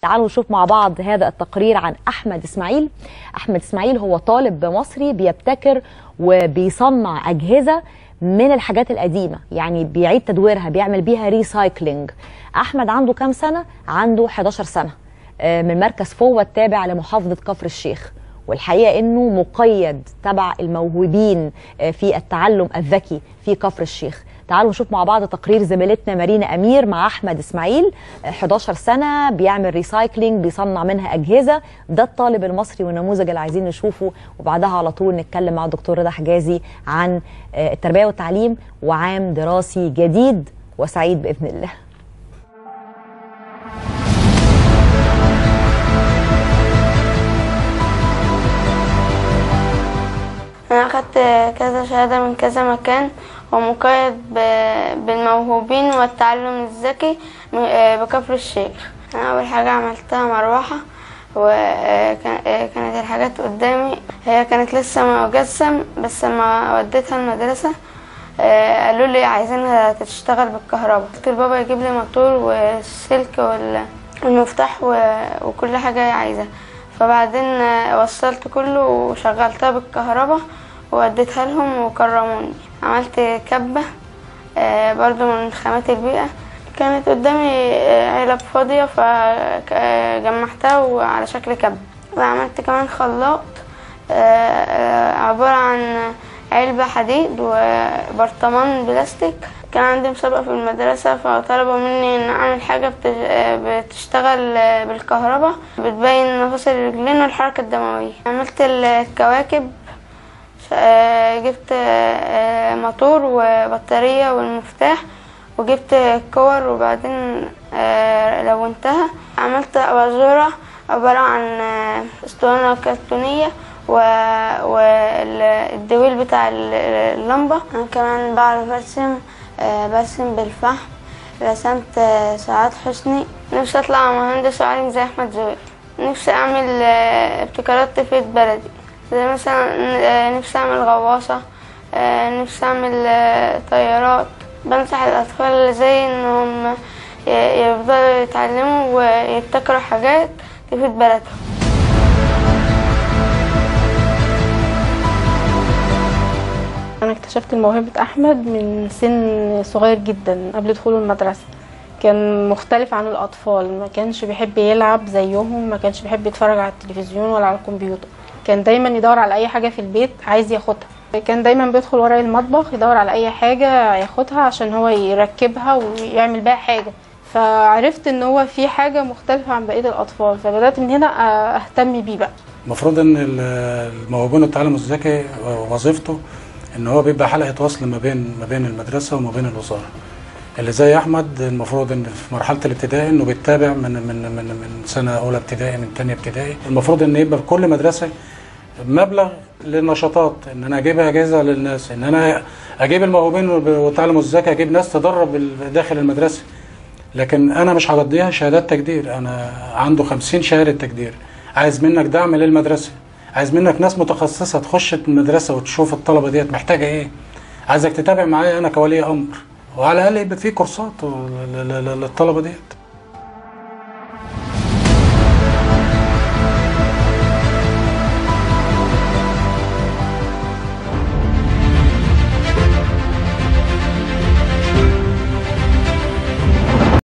تعالوا نشوف مع بعض هذا التقرير عن احمد اسماعيل احمد اسماعيل هو طالب مصري بيبتكر وبيصنع اجهزه من الحاجات القديمه يعني بيعيد تدويرها بيعمل بيها ريسايكلينج احمد عنده كام سنه عنده 11 سنه آه، من مركز فوة التابع لمحافظه كفر الشيخ والحقيقه انه مقيد تبع الموهوبين آه، في التعلم الذكي في كفر الشيخ تعالوا نشوف مع بعض تقرير زميلتنا مارينا امير مع احمد اسماعيل آه، 11 سنه بيعمل ريسايكلينج بيصنع منها اجهزه ده الطالب المصري والنموذج اللي عايزين نشوفه وبعدها على طول نتكلم مع الدكتور رضا حجازي عن آه، التربيه والتعليم وعام دراسي جديد وسعيد باذن الله انا اخدت كذا شهادة من كذا مكان ومقيد ب- بالموهوبين والتعلم الذكي م- آه، بكفر الشيخ انا اول حاجة عملتها مروحة وكانت الحاجات قدامي هي كانت لسه مجسم بس لما وديتها المدرسة آه، قالوا لي عايزينها تشتغل بالكهرباء قلت لبابا يجيب لي موتور والسلك وال- والمفتاح و- وكل حاجة عايزة فبعدين آه، وصلت كله وشغلتها بالكهرباء ووديتها لهم وكرموني عملت كبة آه، برضو من خامات البيئة كانت قدامي آه، علب فاضية فجمعتها وعلى شكل كبة وعملت كمان خلاط آه، آه، عبارة عن علبة حديد وبرطمان بلاستيك كان عندي مسابقة في المدرسة فطلبوا مني إن أعمل حاجة بتش- آه، بتشتغل آه، بالكهرباء بتبين مفاصل الرجلين والحركة الدموية عملت الكواكب آه، جبت آه، موتور وبطارية والمفتاح وجبت كور وبعدين آه، لونتها عملت أباجورة عبارة عن آه، اسطوانة كرتونية والدويل بتاع ال- اللمبة أنا كمان بعرف أرسم آه، برسم بالفحم رسمت آه، سعاد حسني نفسي أطلع مهندس وعالم زي أحمد زويل نفسي أعمل آه، ابتكارات تفيد بلدي زي مثلا آه، نفسي أعمل غواصة آه، نفسي أعمل آه، طيارات بنصح الأطفال اللي زي إنهم ي- يفضلوا يتعلموا ويبتكروا حاجات تفيد بلدهم أنا اكتشفت موهبة أحمد من سن صغير جدا قبل دخوله المدرسة كان مختلف عن الأطفال ما كانش بيحب يلعب زيهم ما كانش بيحب يتفرج على التلفزيون ولا على الكمبيوتر كان دايما يدور على أي حاجة في البيت عايز ياخدها كان دايما بيدخل ورايا المطبخ يدور على أي حاجة ياخدها عشان هو يركبها ويعمل بيها حاجة فعرفت ان هو في حاجة مختلفة عن بقية الأطفال فبدأت من هنا أهتم بيه بقى المفروض ان ال- الموهوبين والتعلم الذكي وظيفته ان هو بيبقى حلقه وصل ما بين ما بين المدرسه وما بين الوزاره اللي زي احمد المفروض ان في مرحله الابتدائي انه بيتابع من من من من سنه اولى ابتدائي من ثانيه ابتدائي المفروض ان يبقى في كل مدرسه مبلغ للنشاطات ان انا اجيبها اجهزه للناس ان انا اجيب الموهوبين والتعلم الذكي اجيب ناس تدرب ال- داخل المدرسه لكن انا مش هقضيها شهادات تقدير انا عنده 50 شهاده تقدير عايز منك دعم للمدرسه عايز منك ناس متخصصه تخش المدرسه وتشوف الطلبه ديت محتاجه ايه عايزك تتابع معايا انا كولي امر وعلى الاقل يبقى في كورسات لل- لل- للطلبه ديت